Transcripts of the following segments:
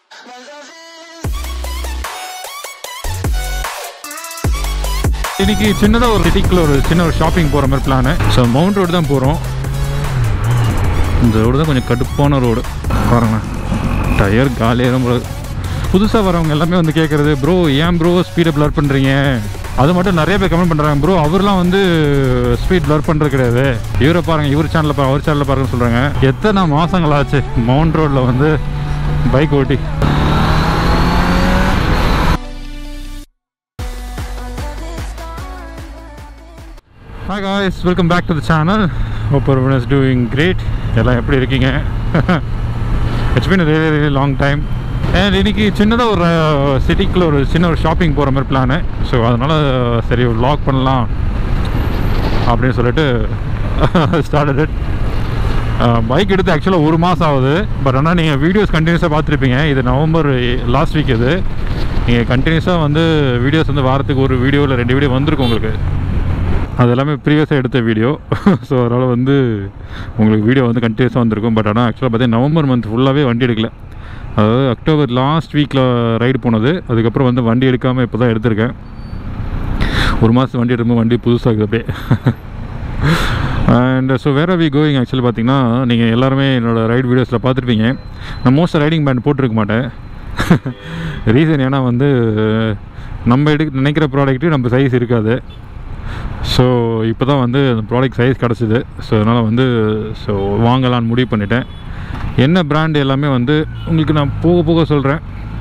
இன்னைக்கு சின்னதாக ஒரு சிட்டிக்குள்ள ஒரு சின்ன ஒரு ஷாப்பிங் போகிற மாதிரி பிளானு ஸோ மவுண்ட் ரோடு தான் போகிறோம் இந்த ரோடு தான் கொஞ்சம் கடுப்பான ரோடு பாருங்க டயர் காலியாக போல புதுசாக வரவங்க எல்லாமே வந்து கேட்குறது ப்ரோ ஏன் ப்ரோ ஸ்பீடை பிளர் பண்ணுறீங்க அது மட்டும் நிறைய பேர் கமெண்ட் பண்ணுறாங்க ப்ரோ அவர்லாம் வந்து ஸ்பீட் பிளர் பண்ணுறது கிடையாது இவரை பாருங்க இவர் சேனலில் பாருங்க அவர் சேனலில் பாருங்கன்னு சொல்கிறாங்க எத்தனை மாதங்கள் ஆச்சு மவுண்ட் ரோட்டில் வந்து பைக் ஓட்டி hi guys welcome back to the channel hope everyone is doing great எல்லாம் எப்படி இருக்கீங்க it's been a really really long time and இன்னைக்கு சின்னதாக ஒரு சிட்டிக்குள்ள ஒரு சின்ன ஒரு ஷாப்பிங் போகிற மாதிரி பிளானு ஸோ அதனால் சரி ஒரு லாக் பண்ணலாம் அப்படின்னு சொல்லிட்டு ஸ்டார்டட் இட் பைக் எடுத்து ஆக்சுவலாக ஒரு மாதம் ஆகுது பட் ஆனால் நீங்கள் வீடியோஸ் கண்டினியூஸாக பார்த்துருப்பீங்க இது நவம்பர் லாஸ்ட் வீக் இது நீங்கள் கண்டினியூஸாக வந்து வீடியோஸ் வந்து வாரத்துக்கு ஒரு வீடியோ இல்லை ரெண்டு வீடியோ வந்திருக்கும் உங்களுக்கு அது எல்லாமே ப்ரீவியஸாக எடுத்த வீடியோ ஸோ அதனால் வந்து உங்களுக்கு வீடியோ வந்து கண்டினியூஸாக வந்திருக்கும் பட் ஆனால் ஆக்சுவலாக பார்த்தீங்கன்னா நவம்பர் மந்த் ஃபுல்லாகவே வண்டி எடுக்கல அதாவது அக்டோபர் லாஸ்ட் வீக்கில் ரைடு போனது அதுக்கப்புறம் வந்து வண்டி எடுக்காமல் இப்போ தான் எடுத்திருக்கேன் ஒரு மாதம் வண்டி எடுக்கும்போது வண்டி புதுசாகுது அப்படியே and so where are we going actually பார்த்தீங்கன்னா நீங்கள் எல்லாருமே என்னோடய ரைட் வீடியோஸில் பார்த்துருப்பீங்க நான் மோஸ்ட் ரைடிங் பேண்ட் போட்டிருக்க மாட்டேன் ரீசன் ஏன்னா வந்து நம்ம எடுக்க நினைக்கிற ப்ராடக்ட்டு நம்ம சைஸ் இருக்காது ஸோ இப்போ தான் வந்து அந்த ப்ராடக்ட் சைஸ் கிடச்சிது ஸோ அதனால் வந்து ஸோ வாங்கலான்னு முடிவு பண்ணிட்டேன் என்ன பிராண்ட் எல்லாமே வந்து உங்களுக்கு நான் போக போக சொல்கிறேன்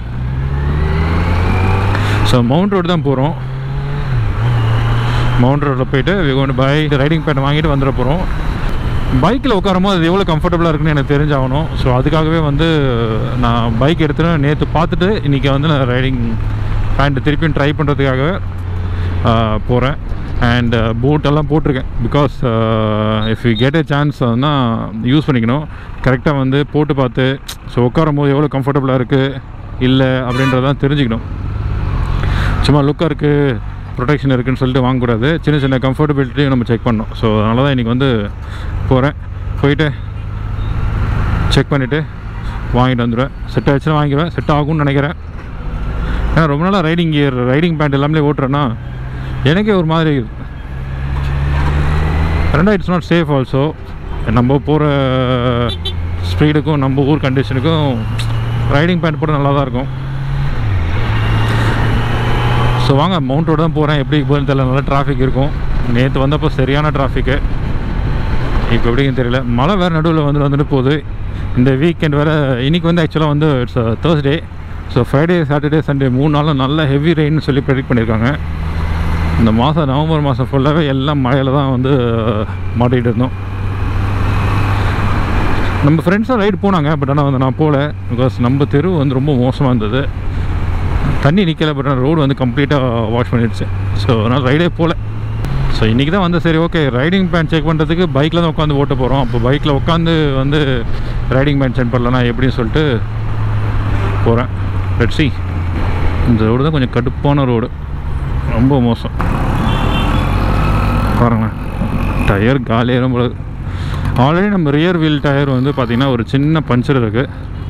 ஸோ மவுண்ட் ரோடு தான் போகிறோம் மவுண்ட் ரோட்டில் போயிட்டு கொண்டு பை ரைடிங் பேண்ட் வாங்கிட்டு வந்துட போகிறோம் பைக்கில் உட்காரும்போது அது எவ்வளோ கம்ஃபர்டபுளாக இருக்குன்னு எனக்கு தெரிஞ்சாகணும் ஸோ அதுக்காகவே வந்து நான் பைக் எடுத்துட்டு நேற்று பார்த்துட்டு இன்றைக்கி வந்து நான் ரைடிங் பேண்ட் திருப்பியும் ட்ரை பண்ணுறதுக்காகவே போகிறேன் அண்ட் பூட்டெல்லாம் போட்டிருக்கேன் because if you get a chance வந்து யூஸ் பண்ணிக்கணும் கரெக்டாக வந்து போட்டு பார்த்து ஸோ உட்காரும் போது எவ்வளோ கம்ஃபர்டபுளாக இருக்குது இல்லை அப்படின்றதான் தெரிஞ்சுக்கணும் சும்மா லுக்காக இருக்குது ப்ரொடெக்ஷன் இருக்குன்னு சொல்லிட்டு வாங்கக்கூடாது சின்ன சின்ன கம்ஃபர்டபிலிட்டியும் நம்ம செக் பண்ணணும் ஸோ அதனால தான் இன்றைக்கி வந்து போகிறேன் போயிட்டு செக் பண்ணிவிட்டு வாங்கிட்டு வந்துடுவேன் செட் ஆகிடுச்சுன்னா வாங்கிடுவேன் செட் ஆகும்னு நினைக்கிறேன் ஏன்னா ரொம்ப நாளாக ரைடிங் கியர் ரைடிங் பேண்ட் எல்லாமே ஓட்டுறேன்னா எனக்கே ஒரு மாதிரி ரெண்டாவது இட்ஸ் நாட் சேஃப் ஆல்சோ நம்ம போகிற ஸ்பீடுக்கும் நம்ம ஊர் கண்டிஷனுக்கும் ரைடிங் பேண்ட் போட நல்லா தான் இருக்கும் ஸோ வாங்க மவுண்ட் ரோடு தான் போகிறேன் எப்படி போகுதுன்னு தெரியல நல்லா டிராஃபிக் இருக்கும் நேற்று வந்தப்போ சரியான டிராஃபிக்கு இப்போ எப்படின்னு தெரியல மழை வேறு நடுவில் வந்து வந்துட்டு போகுது இந்த வீக்கெண்ட் வேறு இன்றைக்கி வந்து ஆக்சுவலாக வந்து it's Thursday so Friday Saturday Sunday மூணு நாளும் நல்ல ஹெவி ரெயின்னு சொல்லி ப்ரெடிக்ட் பண்ணியிருக்காங்க இந்த மாதம் நவம்பர் மாதம் ஃபுல்லாகவே எல்லாம் மழையில் தான் வந்து மாட்டிகிட்டு இருந்தோம் நம்ம ஃப்ரெண்ட்ஸும் ரைடு போனாங்க பட் ஆனால் வந்து நான் போகல பிகாஸ் நம்ம தெரு வந்து ரொம்ப மோசமாக இருந்தது தண்ணி நிற்கல பட் ஆனால் ரோடு வந்து கம்ப்ளீட்டாக வாஷ் பண்ணிடுச்சு ஸோ அதனால் ரைடே போகல ஸோ இன்றைக்கி தான் வந்து சரி ஓகே ரைடிங் பேண்ட் செக் பண்ணுறதுக்கு பைக்கில் தான் உட்காந்து ஓட்ட போகிறோம் அப்போ பைக்கில் உட்காந்து வந்து ரைடிங் பேண்ட் செக் பண்ணலன்னா எப்படின்னு சொல்லிட்டு போகிறேன் லெட் சி இந்த ரோடு தான் கொஞ்சம் கடுப்பான ரோடு ரொம்ப மோசம் பாருங்களேன் டயர் காலியாக போல ஆல்ரெடி நம்ம ரியர் வீல் டயர் வந்து பார்த்திங்கன்னா ஒரு சின்ன பஞ்சர் இருக்குது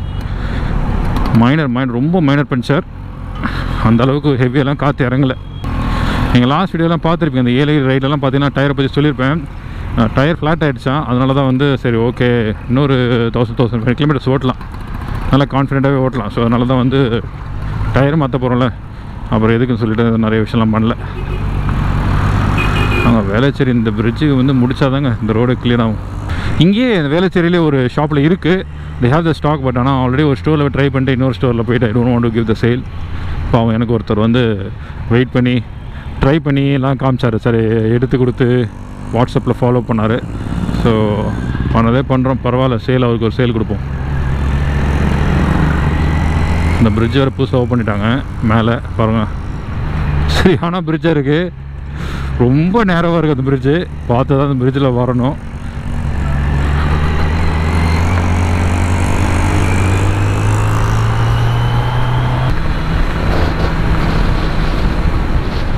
மைனர் மைனர் ரொம்ப மைனர் பஞ்சர் அந்த அளவுக்கு ஹெவியெல்லாம் காற்று இறங்கலை நீங்கள் லாஸ்ட் வீடியோலாம் பார்த்துருப்பீங்க அந்த ஏழை ரைடெல்லாம் பார்த்தீங்கன்னா டயரை பற்றி சொல்லியிருப்பேன் டயர் ஃப்ளாட் ஆகிடுச்சான் அதனால தான் வந்து சரி ஓகே இன்னொரு தௌசண்ட் தௌசண்ட் ஃபைவ் கிலோமீட்டர்ஸ் ஓட்டலாம் நல்லா கான்ஃபிடென்ட்டாகவே ஓட்டலாம் ஸோ அதனால தான் வந்து டயர் மாற்ற போகிறோம்ல அப்புறம் எதுக்குன்னு சொல்லிட்டு நிறைய விஷயம்லாம் பண்ணல நாங்கள் வேளச்சேரி இந்த பிரிட்ஜுக்கு வந்து முடிச்சாதாங்க இந்த ரோடு கிளியர் ஆகும் இங்கேயே இந்த வேளச்சேரியிலே ஒரு ஷாப்பில் இருக்குது they have the stock but ஆனால் ஆல்ரெடி ஒரு ஸ்டோரில் ட்ரை பண்ணிட்டு இன்னொரு ஸ்டோரில் போயிட்டு I don't want to give the sale இப்போ அவன் எனக்கு ஒருத்தர் வந்து வெயிட் பண்ணி ட்ரை பண்ணி எல்லாம் காமிச்சார் சரி எடுத்து கொடுத்து வாட்ஸ்அப்பில் ஃபாலோ பண்ணார் ஸோ பண்ணதே பண்ணுறோம் பரவாயில்ல சேல் அவருக்கு ஒரு சேல் கொடுப்போம் இந்த பிரிட்ஜ் வேறு புதுசாக ஓப்பன் பண்ணிட்டாங்க மேலே பாருங்கள் சரியான பிரிட்ஜாக இருக்குது ரொம்ப நேரமாக இருக்குது அந்த பிரிட்ஜு பார்த்து தான் அந்த பிரிட்ஜில் வரணும்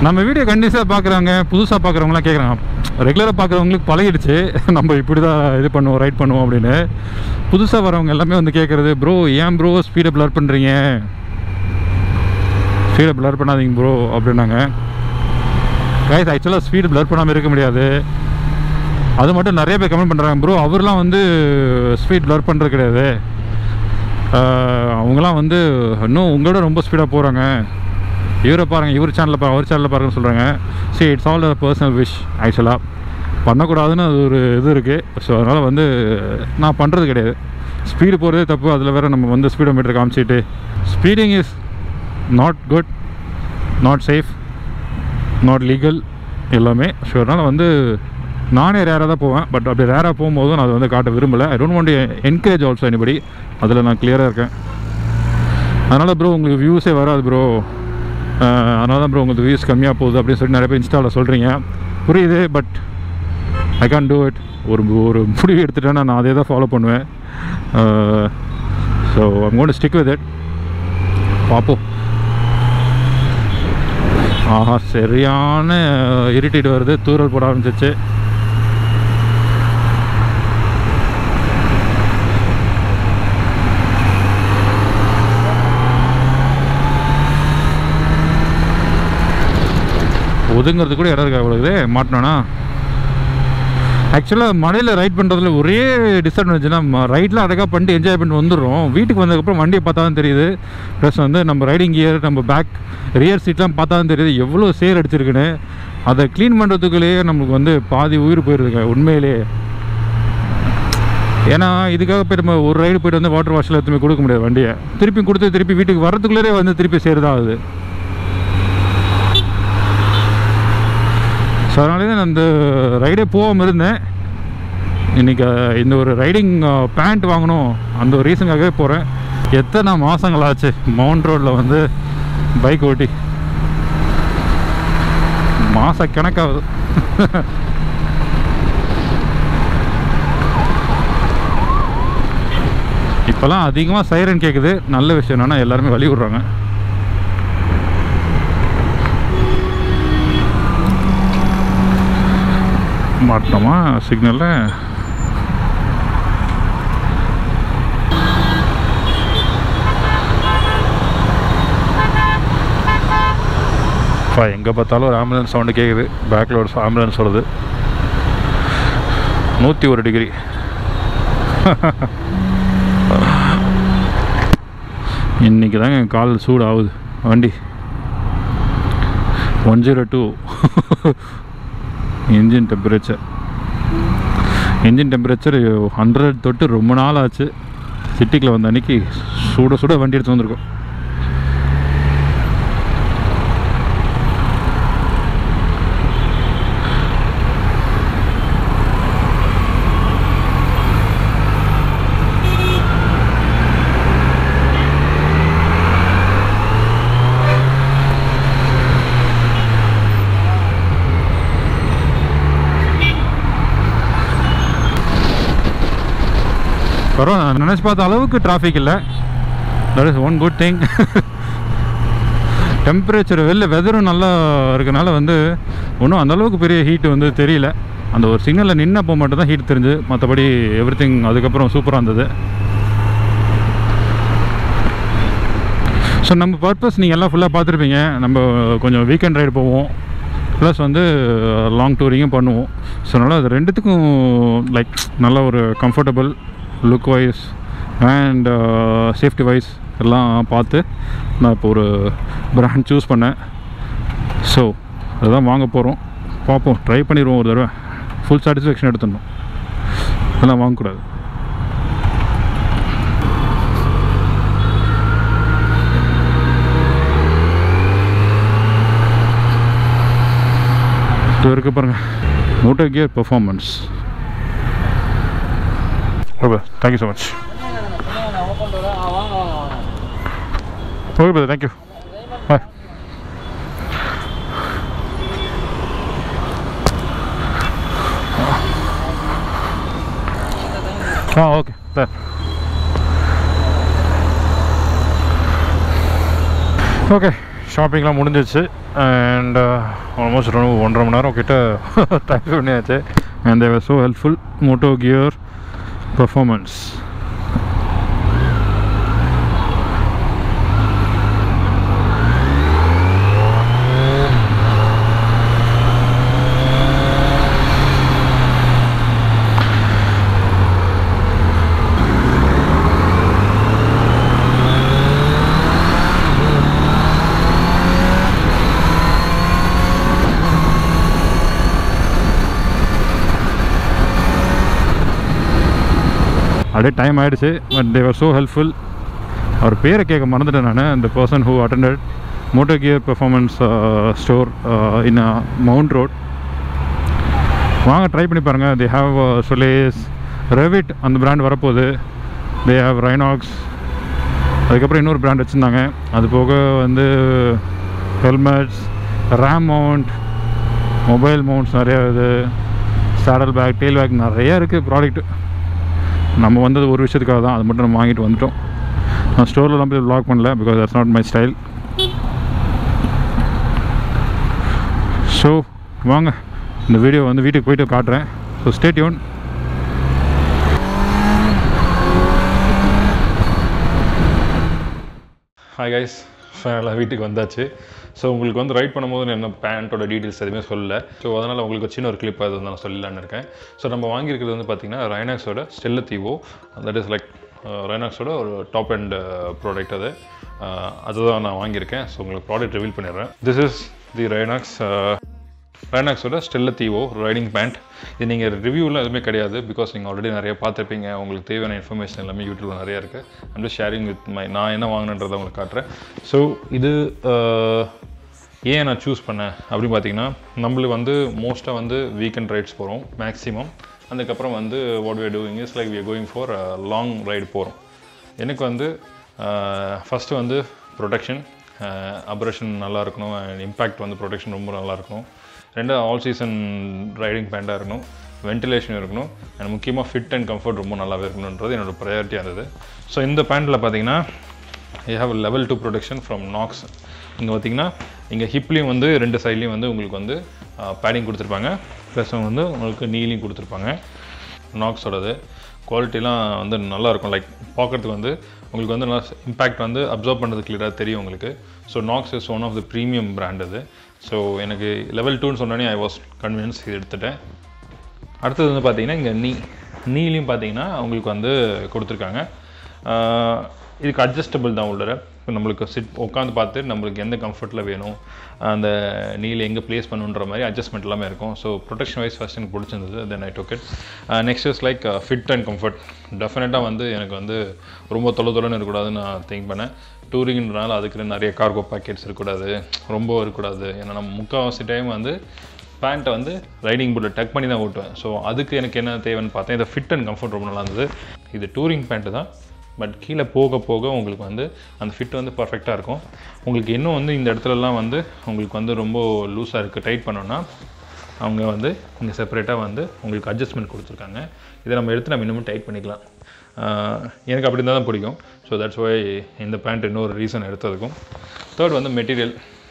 நம்ம வீடியோ கண்டினியூஸாக பார்க்குறவங்க புதுசாக பார்க்குறவங்களாம் கேட்குறாங்க ரெகுலராக பார்க்குறவங்களுக்கு பழகிடுச்சு நம்ம இப்படி தான் இது பண்ணுவோம் ரைட் பண்ணுவோம் அப்படின்னு புதுசாக வரவங்க எல்லாமே வந்து கேட்குறது ப்ரோ ஏன் ப்ரோ ஸ்பீடை ப்ளர் பண்ணுறீங்க ஸ்பீடை ப்ளர் பண்ணாதீங்க ப்ரோ அப்படின்னாங்க கைஸ் ஆக்சுவலாக ஸ்பீடு ப்ளர் பண்ணாமல் இருக்க முடியாது அது மட்டும் நிறைய பேர் கமெண்ட் பண்ணுறாங்க ப்ரோ அவர்லாம் வந்து ஸ்பீட் ப்ளர் பண்ணுறது கிடையாது ஆஹ் அவங்களாம் வந்து இன்னும் உங்களோட ரொம்ப ஸ்பீடாக போகிறாங்க இவரை பாருங்கள் இவர் சேனலில் பா அவர் சேனலில் பாருங்கன்னு சொல்கிறாங்க சரி it's all a personal wish ஆக்சுவலாக பண்ணக்கூடாதுன்னு அது ஒரு இது இருக்குது ஸோ அதனால் வந்து நான் பண்ணுறது கிடையாது ஸ்பீடு போகிறதே தப்பு அதில் வேறு நம்ம வந்து ஸ்பீடோ மீட்டர் காமிச்சிட்டு speeding is not good not safe not legal எல்லாமே ஸோ அதனால் வந்து நானே ரேராக தான் போவேன் பட் அப்படி ரேராக போகும்போது நான் அதை வந்து காட்ட விரும்பலை I don't want encourage also anybody அதில் நான் கிளியராக இருக்கேன் அதனால் ப்ரோ உங்களுக்கு வியூஸே வராது ப்ரோ அதனால தான் ப்ரோ உங்களுக்கு வியூஸ் கம்மியாக போகுது அப்படின்னு சொல்லி நிறைய பேர் இன்ஸ்டாவில் சொல்கிறீங்க புரியுது but I can do it ஒரு ஒரு முடிவு எடுத்துட்டேன்னா நான் அதே தான் ஃபாலோ பண்ணுவேன் so I'm gonna stick with it பார்ப்போம் ஆஹா சரியான இரிட்டேட் வருது தூரல் போட ஆரம்பிச்சிச்சு ஒதுங்கிறது கூட இடம் இருக்கா அவ்வளவு மாட்டினோன்னா ஆக்சுவலாக மலையில் ரைட் பண்ணுறதுல ஒரே டிஸ்அட்வான்டேஜ்னா ரைட்டில் அழகாக பண்ணிட்டு என்ஜாய் பண்ணிட்டு வந்துடுறோம் வீட்டுக்கு வந்ததுக்கப்புறம் வண்டியை பார்த்தா தான் தெரியுது ப்ளஸ் வந்து நம்ம ரைடிங் கியர் நம்ம பேக் ரியர் சீட்லாம் பார்த்தா தான் தெரியுது எவ்வளோ சேர் அடிச்சிருக்குன்னு அதை க்ளீன் பண்ணுறதுக்குள்ளேயே நம்மளுக்கு வந்து பாதி உயிர் போயிருதுங்க உண்மையிலேயே ஏன்னா இதுக்காக போய் நம்ம ஒரு ரைடு போயிட்டு வந்து வாட்டர் வாஷில் எதுவுமே கொடுக்க முடியாது வண்டியை திருப்பி கொடுத்து திருப்பி வீட்டுக்கு வரதுக்குள்ளே வந்து திருப்பி சேருதான் ஆகுது ஸோ அதனால தான் நான் இந்த ரைடே போகாமல் இருந்தேன் இன்றைக்கி இந்த ஒரு ரைடிங் பேண்ட் வாங்கணும் அந்த ஒரு ரீசனுக்காகவே போகிறேன் எத்தனை மாதங்கள் ஆச்சு மவுண்ட் ரோட்டில் வந்து பைக் ஓட்டி மாத கணக்காகுது இப்போல்லாம் அதிகமாக சைரன் கேட்குது நல்ல விஷயம் என்னென்னா எல்லாருமே வழி விட்றாங்க மாட்டோமா சிக்னலில் இப்போ எங்கே பார்த்தாலும் ஒரு ஆம்புலன்ஸ் சவுண்டு கேட்குது பேக்கில் ஒரு ஆம்புலன்ஸ் வருது நூற்றி ஒரு டிகிரி இன்றைக்கி தாங்க என் கால் சூடு ஆகுது வண்டி one zero two engine temperature engine temperature hundred தொட்டு ரொம்ப நாள் ஆச்சு சிட்டிக்குள்ள வந்த அன்னைக்கு சுட சுட வண்டி எடுத்து வந்திருக்கோம் பரவாயில்ல நான் நினச்சி பார்த்த அளவுக்கு டிராஃபிக் இல்லை that is one good thing temperature வெளில வெதரும் நல்லா இருக்கனால வந்து ஒன்றும் அந்த அளவுக்கு பெரிய ஹீட் வந்து தெரியல அந்த ஒரு சிக்னலில் நின்னப்போ மட்டும் தான் ஹீட் தெரிஞ்சு மற்றபடி எவ்ரி திங் அதுக்கப்புறம் சூப்பராக இருந்தது ஸோ நம்ம பர்பஸ் நீங்கள் எல்லாம் ஃபுல்லாக பார்த்துருப்பீங்க நம்ம கொஞ்சம் வீக்கெண்ட் ரைடு போவோம் ப்ளஸ் வந்து லாங் டூரிங்கும் பண்ணுவோம் ஸோ அதனால் அது ரெண்டுத்துக்கும் லைக் நல்ல ஒரு comfortable look wise and safety wise எல்லாம் பார்த்து நான் இப்போ ஒரு பிராண்ட் சூஸ் பண்ணேன் ஸோ அதுதான் வாங்க போகிறோம் பார்ப்போம் ட்ரை பண்ணிடுவோம் ஒரு தடவை ஃபுல் சாட்டிஸ்ஃபேக்ஷன் எடுத்துடணும் அதெல்லாம் வாங்கக்கூடாது இது இருக்கு பாருங்க motor gear performance okay thank you so much okay brother thank you bye ah okay sir okay ஷாப்பிங்லாம் முடிஞ்சிச்சு அண்ட் ஆல்மோஸ்ட் ரொம்ப ஒன்றரை மணி நேரம் கிட்ட டைம் பண்ணியாச்சு and they were so helpful moto gear performance அப்படியே டைம் ஆயிடுச்சு பட் தேவர் ஸோ ஹெல்ப்ஃபுல் அவர் பேரை கேட்க மறந்துட்டேன் நான் அந்த person who attended moto gear performance store in Mount Road வாங்க ட்ரை பண்ணி பாருங்கள் தே ஹாவ் சொலேஸ் ரெவிட் அந்த பிராண்ட் வரப்போகுது தே ஹாவ் ரைனாக்ஸ் அதுக்கப்புறம் இன்னொரு பிராண்ட் வச்சுருந்தாங்க அது போக வந்து helmets RAM mount mobile mounts நிறையா இது சேடல் பேக் டெயில் பேக் நிறையா இருக்குது ப்ராடக்ட்டு நம்ம வந்தது ஒரு விஷயத்துக்காக தான் அது மட்டும் நம்ம வாங்கிட்டு வந்துட்டோம் நான் ஸ்டோர்லலாம் போய் வ்ளாக் பண்ணல because that's not my style so வாங்க இந்த வீடியோ வந்து வீட்டுக்கு போயிட்டு காட்டுறேன் ஸோ ஸ்டேட்யூன் ஹாய் கைஸ் ஃபைனலாக வீட்டுக்கு வந்தாச்சு ஸோ உங்களுக்கு வந்து ரைட் பண்ணும்போது என்ன பேண்ட்டோட டீட்டெயில்ஸ் எதுவுமே சொல்லல ஸோ அதனால் உங்களுக்கு சின்ன ஒரு கிளிப் அது வந்து நான் சொல்லலான்னு இருக்கேன் ஸோ நம்ம வாங்கியிருக்கிறது வந்து பார்த்தீங்கன்னா ரைனாக்ஸோட Stealth Evo that is like ரைனாக்ஸோட ஒரு டாப் அண்ட் ப்ராடக்ட் அது அஹ், அதுதான் நான் வாங்கியிருக்கேன் ஸோ உங்களுக்கு ப்ராடக்ட் ரிவீல் பண்ணிடுறேன் திஸ் இஸ் தி ரைனாக்ஸ் ரைனாக்ஸோட ஸ்டெல்ல தீவோ ரைடிங் பேண்ட் இது நீங்கள் ரிவ்யூலாம் எதுவுமே கிடையாது பிகாஸ் நீங்கள் ஆல்ரெடி நிறைய பார்த்துருப்பீங்க உங்களுக்கு தேவையான இன்ஃபர்மேஷன் எல்லாமே யூடியூப்ல நிறையா இருக்குது அண்ட் ஷேரிங் வித் மை நான் என்ன வாங்கினன்றதை உங்களுக்கு காட்டுறேன் ஸோ இது அஹ், ஏன் நான் சூஸ் பண்ணேன் அப்படின்னு பார்த்தீங்கன்னா நம்மளுக்கு வந்து மோஸ்ட்டாக வந்து வீக்கெண்ட் ரைட்ஸ் போகிறோம் மேக்ஸிமம் அதுக்கப்புறம் வந்து what we are doing is like we are going for long ride போகிறோம் எனக்கு வந்து ஃபஸ்ட்டு வந்து ப்ரொடெக்ஷன் அப்ரேஷன் நல்லா இருக்கணும் அண்ட் இம்பேக்ட் வந்து ப்ரொடெக்ஷன் ரொம்ப நல்லா இருக்கணும் ரெண்டாவது ஆல் சீசன் ரைடிங் பேண்டாக இருக்கணும் வென்டிலேஷன் இருக்கணும் அண்ட் முக்கியமாக ஃபிட் அண்ட் கம்ஃபர்ட் ரொம்ப நல்லாவே இருக்கணுன்றது என்னோட ப்ரையாரிட்டியாக இருந்தது ஸோ இந்த பேண்ட்டில் பார்த்தீங்கன்னா I have level two protection from Knox இங்கே பார்த்தீங்கன்னா இங்கே ஹிப்லேயும் வந்து ரெண்டு சைட்லேயும் வந்து உங்களுக்கு வந்து பேடிங் கொடுத்துருப்பாங்க ப்ளஸ் வந்து உங்களுக்கு நீலையும் கொடுத்துருப்பாங்க நாக்ஸோடது குவாலிட்டிலாம் வந்து நல்லா இருக்கும் லைக் பார்க்குறதுக்கு வந்து உங்களுக்கு வந்து நல்லா இம்பேக்ட் வந்து அப்சர்வ் பண்ணுறது கிளியராக தெரியும் உங்களுக்கு so Knox is one of the premium brand அது ஸோ எனக்கு லெவல் டூன்னு சொன்னோன்னே ஐ வாஸ் கன்வின்ஸ் இது எடுத்துட்டேன் அடுத்தது வந்து பார்த்தீங்கன்னா இங்கே நீ நீலையும் பார்த்தீங்கன்னா உங்களுக்கு வந்து கொடுத்துருக்காங்க ஆஹ் இதுக்கு அட்ஜஸ்டபிள் தான் உள்ளர இப்போ நம்மளுக்கு சிட் உட்காந்து பார்த்து நம்மளுக்கு எந்த கம்ஃபர்ட்டில் வேணும் அந்த நீல எங்கே ப்ளேஸ் பண்ணுன்ற மாதிரி அட்ஜஸ்ட்மெண்ட் எல்லாமே இருக்கும் ஸோ ப்ரொடெக்ஷன் வைஸ் ஃபஸ்ட் எனக்கு பிடிச்சிருந்தது then I took it next is like fit and comfort டெஃபினட்டாக வந்து எனக்கு வந்து ரொம்ப தொலை தொலைன்னு இருக்கக்கூடாதுன்னு நான் திங்க் பண்ணேன் டூரிங்ன்றனால அதுக்கு நிறைய கார்கோ பேக்கெட்ஸ் இருக்கக்கூடாது ரொம்ப இருக்கக்கூடாது ஏன்னா நம்ம முக்கால்வாசி டைம் வந்து பேண்ட்டை வந்து ரைடிங் போர்டில் டக் பண்ணி தான் ஓட்டுவேன் ஸோ அதுக்கு எனக்கு என்ன தேவைன்னு பார்த்தேன் இதை ஃபிட் அண்ட் கம்ஃபர்ட் ரொம்ப நல்லா இருந்தது இது டூரிங் பேண்ட்டு தான் பட் கீழே போக போக உங்களுக்கு வந்து அந்த ஃபிட் வந்து பர்ஃபெக்டாக இருக்கும் உங்களுக்கு இன்னும் வந்து இந்த இடத்துலலாம் வந்து உங்களுக்கு வந்து ரொம்ப லூஸாக இருக்குது டைட் பண்ணோன்னா அவங்க வந்து இங்கே செப்பரேட்டாக வந்து உங்களுக்கு அட்ஜஸ்ட்மெண்ட் கொடுத்துருக்காங்க இதை நம்ம எடுத்து நம்ம இன்னமும் டைட் பண்ணிக்கலாம் ஆஹ் எனக்கு அப்படி இருந்தால் தான் பிடிக்கும் ஸோ தட்ஸ் ஒய் இந்த பேண்ட் இன்னொரு ரீசன் எடுத்ததுக்கும் தேர்ட் வந்து மெட்டீரியல்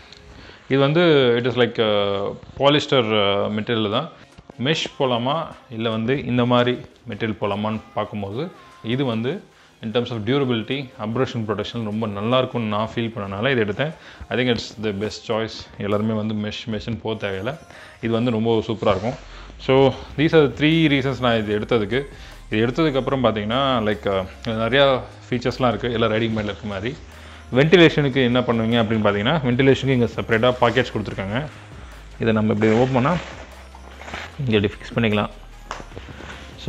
இது வந்து it is like polyester material தான் மெஷ் போகலாமா இல்லை வந்து இந்த மாதிரி மெட்டீரியல் போகலாமான்னு பார்க்கும்போது இது வந்து in terms of durability abrasion protection ரொம்ப நல்லா இருக்கும்னு நான் ஃபீல் பண்ணனால இது எடுத்தேன் I think it's the best choice எல்லாருமே வந்து மெஷ் மெஷின் போக தேவையில்லை இது வந்து ரொம்ப சூப்பராக இருக்கும் so these are three reasons நான் இது எடுத்ததுக்கு இது எடுத்ததுக்கப்புறம் பார்த்தீங்கன்னா லைக் நிறையா ஃபீச்சர்ஸ்லாம் இருக்குது எல்லாம் ரைடிங் மேலே இருக்க மாதிரி வென்டிலேஷனுக்கு என்ன பண்ணுவீங்க அப்படின்னு பார்த்தீங்கன்னா வென்டிலேஷனுக்கு இங்கே செப்பரேட்டாக பாக்கெட்ஸ் கொடுத்துருக்காங்க இதை நம்ம இப்படி ஓப்பன் பண்ணால் இங்கே இப்படி ஃபிக்ஸ் பண்ணிக்கலாம் ஸோ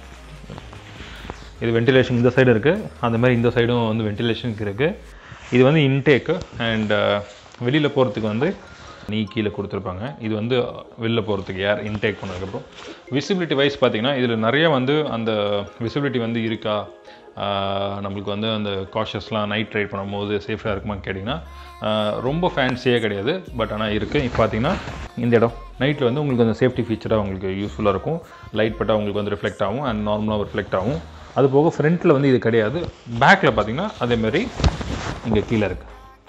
இது வென்டிலேஷன் இந்த சைடு இருக்குது அந்த மாதிரி இந்த சைடும் வந்து வென்டிலேஷனுக்கு இருக்குது இது வந்து இன்டேக்கு அண்ட் வெளியில் போகிறதுக்கு வந்து நீ கீழே கொடுத்துருப்பாங்க இது வந்து வெளில போகிறதுக்கு ஏர் இன்டேக் பண்ணதுக்கப்புறம் விசிபிலிட்டி வைஸ் பார்த்தீங்கன்னா இதில் நிறைய வந்து அந்த விசிபிலிட்டி வந்து இருக்கா ஆஹ் நம்மளுக்கு வந்து அந்த காஷஸ்லாம் நைட் ரைட் பண்ணும்போது சேஃபாக இருக்குமான்னு கேட்டிங்கன்னா ஆஹ் ரொம்ப ஃபேன்சியே கிடையாது பட் ஆனால் இருக்குது இப்போ பார்த்தீங்கன்னா இந்த இடம் நைட்டில் வந்து உங்களுக்கு அந்த சேஃப்டி ஃபீச்சராக உங்களுக்கு யூஸ்ஃபுல்லாக இருக்கும் லைட் பட்டால் உங்களுக்கு வந்து ரிஃப்ளெக்ட் ஆகும் அண்ட் நார்மலாக ரிஃப்ளெக்ட் ஆகும் அது போக ஃப்ரண்ட்டில் வந்து இது கிடையாது பேக்கில் பார்த்தீங்கன்னா அதேமாதிரி இங்கே கீழே இருக்குது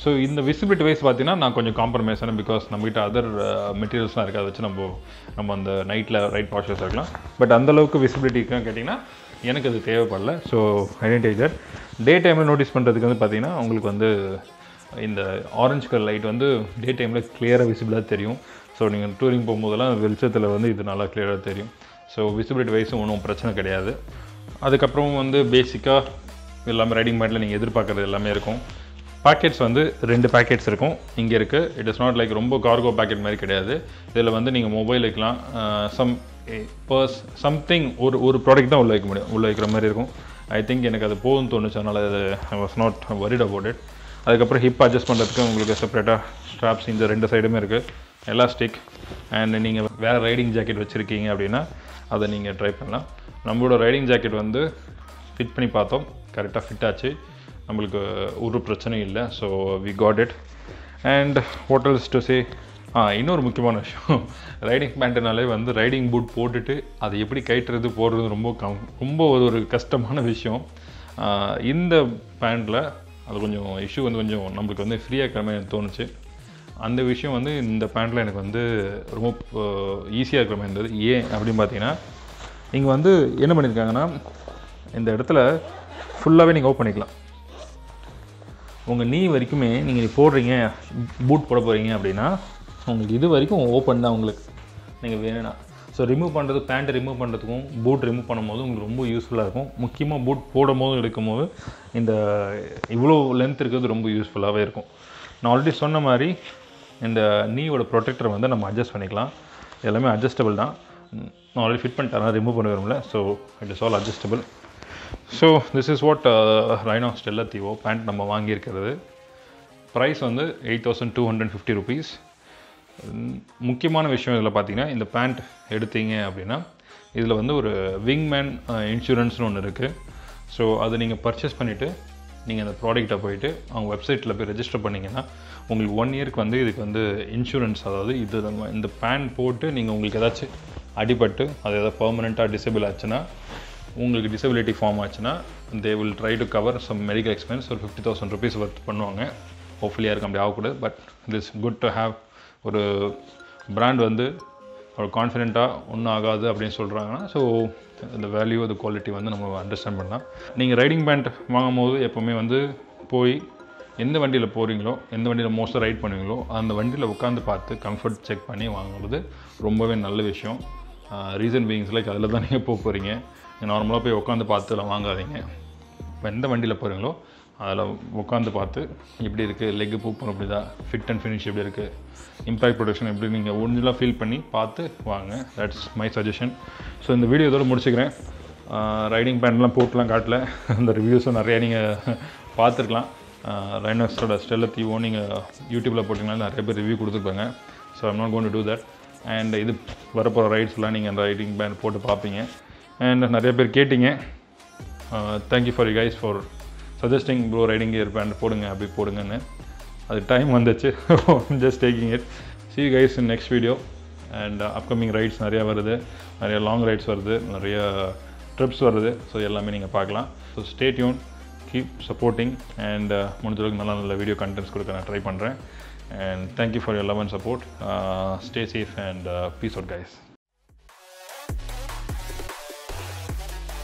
ஸோ இந்த விசிபிலிட்டி வைஸ் பார்த்தீங்கன்னா நான் கொஞ்சம் காம்ப்ரமைஸ் ஆனேன் பிகாஸ் நம்மகிட்ட அதர் மெட்டீரியல்ஸ்லாம் இருக்குது அதை வச்சு நம்ம நம்ம அந்த நைட்டில் ரைட் வாஷஸ் இருக்கலாம் பட் அந்தளவுக்கு விசிபிலிட்டிக்கு கேட்டிங்கன்னா எனக்கு அது தேவைப்படல ஸோ ஐடென்டிஃபைசர் டே டைமில் நோட்டீஸ் பண்ணுறதுக்கு வந்து பார்த்தீங்கன்னா உங்களுக்கு வந்து இந்த ஆரஞ்சு கலர் லைட் வந்து டே டைமில் கிளியராக விசிபிளாக தெரியும் ஸோ நீங்கள் டூரிங் போகும்போதெல்லாம் வெளிச்சத்தில் வந்து இது நல்லா கிளியராக தெரியும் ஸோ விசிபிலிட்டி வைஸும் ஒன்றும் பிரச்சனை கிடையாது அதுக்கப்புறம் வந்து பேசிக்காக எல்லாமே ரைடிங் பேண்டில் நீங்கள் எதிர்பார்க்குறது எல்லாமே இருக்கும் பாக்கெட்ஸ் வந்து ரெண்டு பாக்கெட்ஸ் இருக்கும் இங்கே இருக்குது இட் இஸ் நாட் லைக் ரொம்ப கார்கோ பாக்கெட் மாதிரி கிடையாது இதில் வந்து நீங்கள் மொபைல் வைக்கலாம் சம் பர்ஸ் சம்திங் ஒரு ஒரு ப்ராடக்ட் தான் உள்ள வைக்க முடியும் உள்ள வைக்கிற மாதிரி இருக்கும் ஐ திங்க் எனக்கு அது போதும்னு தோணுச்சு அதனால் அது I was not worried about it அதுக்கப்புறம் ஹிப் அட்ஜஸ்ட் பண்ணுறதுக்கு உங்களுக்கு செப்பரேட்டாக ஸ்ட்ராப்ஸ் இந்த ரெண்டு சைடுமே இருக்குது எலாஸ்டிக் அண்ட் நீங்கள் வேறு ரைடிங் ஜாக்கெட் வச்சுருக்கீங்க அப்படின்னா அதை நீங்கள் ட்ரை பண்ணலாம் நம்மளோட ரைடிங் ஜாக்கெட் வந்து ஃபிட் பண்ணி பார்த்தோம் கரெக்டாக ஃபிட் ஆச்சு நம்மளுக்கு ஒரு பிரச்சனையும் இல்லை so we got it and hotels to say ah இன்னொரு முக்கியமான விஷயம் ரைடிங் பேண்ட்டுனாலே வந்து ரைடிங் பூட் போட்டுட்டு அதை எப்படி கட்டுறது போடுறது ரொம்ப கம் ரொம்ப ஒரு ஒரு கஷ்டமான விஷயம் ஆ, இந்த பேண்ட்டில் அது கொஞ்சம் இஷ்யூ வந்து கொஞ்சம் நம்மளுக்கு வந்து ஃப்ரீயாக இருக்கிற மாதிரி எனக்கு தோணுச்சு அந்த விஷயம் வந்து இந்த பேண்ட்டில் எனக்கு வந்து ரொம்ப ஈஸியாக இருக்கிற மாதிரி இருந்தது ஏன் அப்படின்னு பார்த்தீங்கன்னா இங்கே வந்து என்ன பண்ணியிருக்காங்கன்னா இந்த இடத்துல ஃபுல்லாகவே நீங்கள் ஓப்பன் பண்ணிக்கலாம் உங்கள் நீ வரைக்குமே நீங்கள் போடுறீங்க பூட் போட போகிறீங்க அப்படின்னா உங்களுக்கு இது வரைக்கும் ஓப்பன் தான் உங்களுக்கு நீங்கள் வேணும்னா ஸோ ரிமூவ் பண்ணுறது பேண்ட்டை ரிமூவ் பண்ணுறதுக்கும் பூட் ரிமூவ் பண்ணும்போது உங்களுக்கு ரொம்ப யூஸ்ஃபுல்லாக இருக்கும் முக்கியமாக பூட் போடும் போது எடுக்கும் போது இந்த இவ்வளோ லென்த் இருக்கிறது ரொம்ப யூஸ்ஃபுல்லாகவே இருக்கும் நான் ஆல்ரெடி சொன்ன மாதிரி இந்த நீயோட ப்ரொடெக்டர் வந்து நம்ம அட்ஜஸ்ட் பண்ணிக்கலாம் எல்லாமே அட்ஜஸ்டபிள் தான் நான் ஆல்ரெடி ஃபிட் பண்ணிட்டேன் ரிமூவ் பண்ண வரும்ல so it is all adjustable so this is what Rhino Stealth Evo pant நம்ம வாங்கியிருக்கிறது ப்ரைஸ் வந்து eight thousand two hundred fifty rupees முக்கியமான விஷயம் இதில் பார்த்தீங்கன்னா இந்த பேண்ட் எடுத்தீங்க அப்படின்னா இதில் வந்து ஒரு விங்மேன் இன்சூரன்ஸ்னு ஒன்று இருக்குது ஸோ அதை நீங்கள் பர்ச்சேஸ் பண்ணிவிட்டு நீங்கள் அந்த ப்ராடக்ட்டை போயிட்டு அவங்க வெப்சைட்டில் போய் ரெஜிஸ்டர் பண்ணிங்கன்னா உங்களுக்கு ஒன் இயர்க்கு வந்து இதுக்கு வந்து இன்சூரன்ஸ் அதாவது இது நம்ம இந்த பேண்ட் போட்டு நீங்கள் உங்களுக்கு ஏதாச்சும் அடிபட்டு அது ஏதாவது பர்மனெண்ட்டாக டிசேபிள் ஆச்சுன்னா உங்களுக்கு டிசபிலிட்டி ஃபார்ம் ஆச்சுன்னா they will try to cover some medical expense ஒரு ஃபிஃப்டி தௌசண்ட் ருபீஸ் ஒர்த் பண்ணுவாங்க ஹோப்ஃபுல்லி யாருக்கும் அப்படி ஆகக்கூடாது but it is good to have ஒரு பிராண்ட் வந்து ஒரு கான்ஃபிடென்ட்டாக ஒன்றும் ஆகாது அப்படின்னு சொல்கிறாங்கன்னா ஸோ இந்த வேல்யூ அது குவாலிட்டி வந்து நம்ம அண்டர்ஸ்டாண்ட் பண்ணலாம் நீங்கள் ரைடிங் பேண்ட் வாங்கும் போது எப்போவுமே வந்து போய் எந்த வண்டியில் போகிறீங்களோ எந்த வண்டியில் மோஸ்ட்டாக ரைட் பண்ணுவீங்களோ அந்த வண்டியில் உட்காந்து பார்த்து கம்ஃபர்ட் செக் பண்ணி வாங்குறது ரொம்பவே நல்ல விஷயம் ரீசன் பீயிங்ஸ் லைக் அதில் தான் நீங்கள் போக போகிறீங்க நார்மலாக போய் உட்காந்து பார்த்துலாம் வாங்காதீங்க இப்போ எந்த வண்டியில் போகிறீங்களோ அதில் உட்காந்து பார்த்து எப்படி இருக்குது லெக்கு பூக் பண்ண எப்படி தான் ஃபிட் அண்ட் ஃபினிஷ் எப்படி இருக்குது இம்பேக்ட் ப்ரொடக்ஷன் எப்படி நீங்கள் ஒரிஜினலாக ஃபீல் பண்ணி பார்த்து வாங்க தட்ஸ் மை சஜஷன் ஸோ இந்த வீடியோ இதோட முடிச்சுக்கிறேன் ரைடிங் பேண்ட்லாம் போட்டுலாம் காட்டல அந்த ரிவ்யூஸும் நிறையா நீங்கள் பார்த்துருக்கலாம் ரைனோஸோட ஸ்டெல்ல தீவோ நீங்கள் யூடியூப்பில் போட்டிங்கன்னா நிறைய பேர் ரிவ்யூ கொடுத்துருப்பாங்க so I'm not gonna do that and அண்ட் இது வரப்போகிற ரைட்ஸ்லாம் நீங்கள் அந்த ரைடிங் பேண்ட் போட்டு பார்ப்பீங்க அண்ட் நிறைய பேர் கேட்டிங்க thank you for you guys for suggesting bro riding gear pant போடுங்க அப்படி போடுங்கன்னு அது டைம் வந்துச்சு just taking it see guys in next video and upcoming rides நிறையா வருது நிறைய லாங் ரைட்ஸ் வருது நிறைய ட்ரிப்ஸ் வருது ஸோ எல்லாமே நீங்கள் பார்க்கலாம் so stay tuned keep supporting and முடிஞ்ச அளவுக்கு நல்ல நல்ல வீடியோ கண்டென்ட்ஸ் கொடுக்க நான் ட்ரை பண்ணுறேன் and thank you for your love and support stay safe and peace out guys